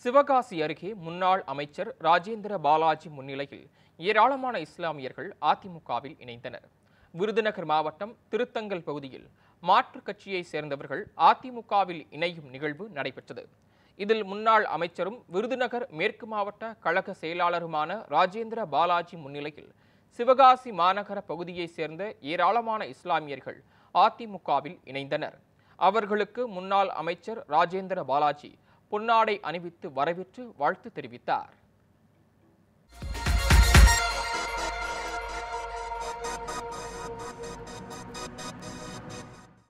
சிவகாசி அருகே முன்னாள் அமைச்சர் ராஜேந்திர பாலாஜி முன்னிலையில் ஏராளமான இஸ்லாமியர்கள் அதிமுகவில் இணைந்தனர் விருதுநகர் மாவட்டம் திருத்தங்கல் பகுதியில் மாற்றுக் கட்சியை சேர்ந்தவர்கள் அதிமுகவில் இணையும் நிகழ்வு நடைபெற்றது இதில் முன்னாள் அமைச்சரும் விருதுநகர் மேற்கு மாவட்ட கழக செயலாளருமான ராஜேந்திர பாலாஜி முன்னிலையில் சிவகாசி மாநகர பகுதியைச் சேர்ந்த ஏராளமான இஸ்லாமியர்கள் அதிமுகவில் இணைந்தனர் அவர்களுக்கு முன்னாள் அமைச்சர் ராஜேந்திர பாலாஜி பொன்னாடை அணிவித்து வரவேற்று வாழ்த்து தெரிவித்தார்